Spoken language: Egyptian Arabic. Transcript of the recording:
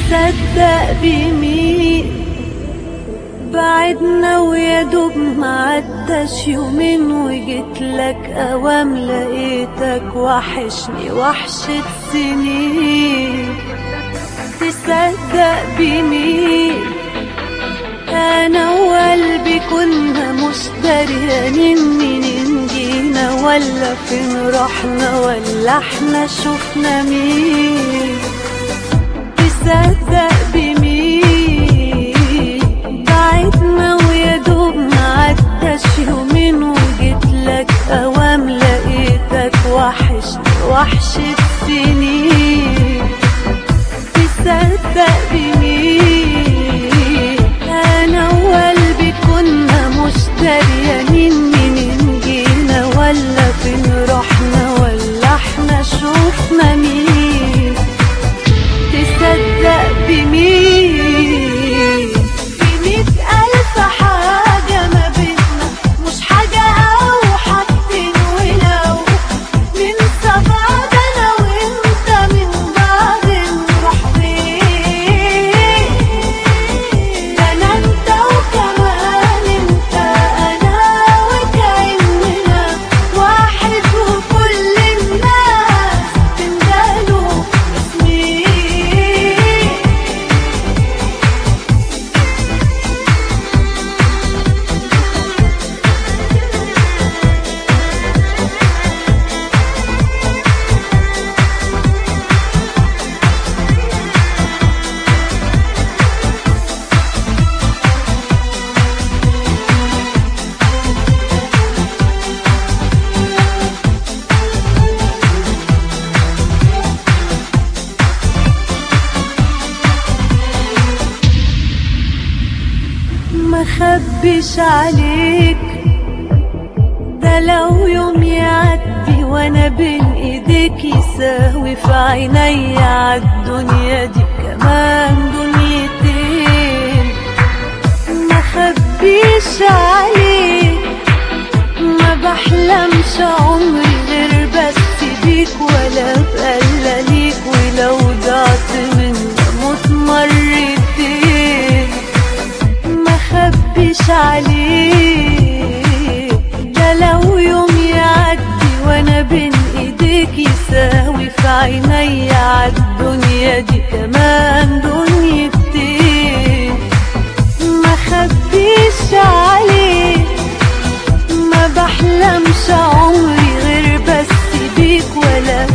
تصدق بمين بعدنا ويا دوب معداش يومين وجيت لك اوام لقيتك وحشني وحشة سنين تصدق بمين انا وقلبي كنا مش دريانين منين جينا ولا فين رحنا ولا احنا شفنا مين تصدق بمين بعدنا ويا دوب معداش يومين وجيت لك اوام لقيتك وحشني وحشة سنين تصدق بمين انا وقلبي كنا مش دريانين منين جينا ولا فين رحنا ولا احنا شوفنا مين تصدق بمين في مية ألف حاجة ما بينا مش حاجة أو حاجتين ولو ننسى بعض أنا وأنت من بعد نروح فين أنا أنت وكمان أنت أنا وكأننا واحد وكل الناس تندلوا اسمي ما خبش عليك ده لو يوم يعدي وانا بين ايديك يساوي في عيني عالدنيا دي كمان دنيتين ما خبيش عليك ما بحلمش عمري غير بس بيك ولا بقلى ليك ولو ضعت من موت مرتين ما خبيش عليك ده لو يوم يعدي وانا بين ايديك يساوي في عيني عالدنيا دي كمان دنيتين ما خبيش عليك ما بحلمش عمري غير بس بيك ولا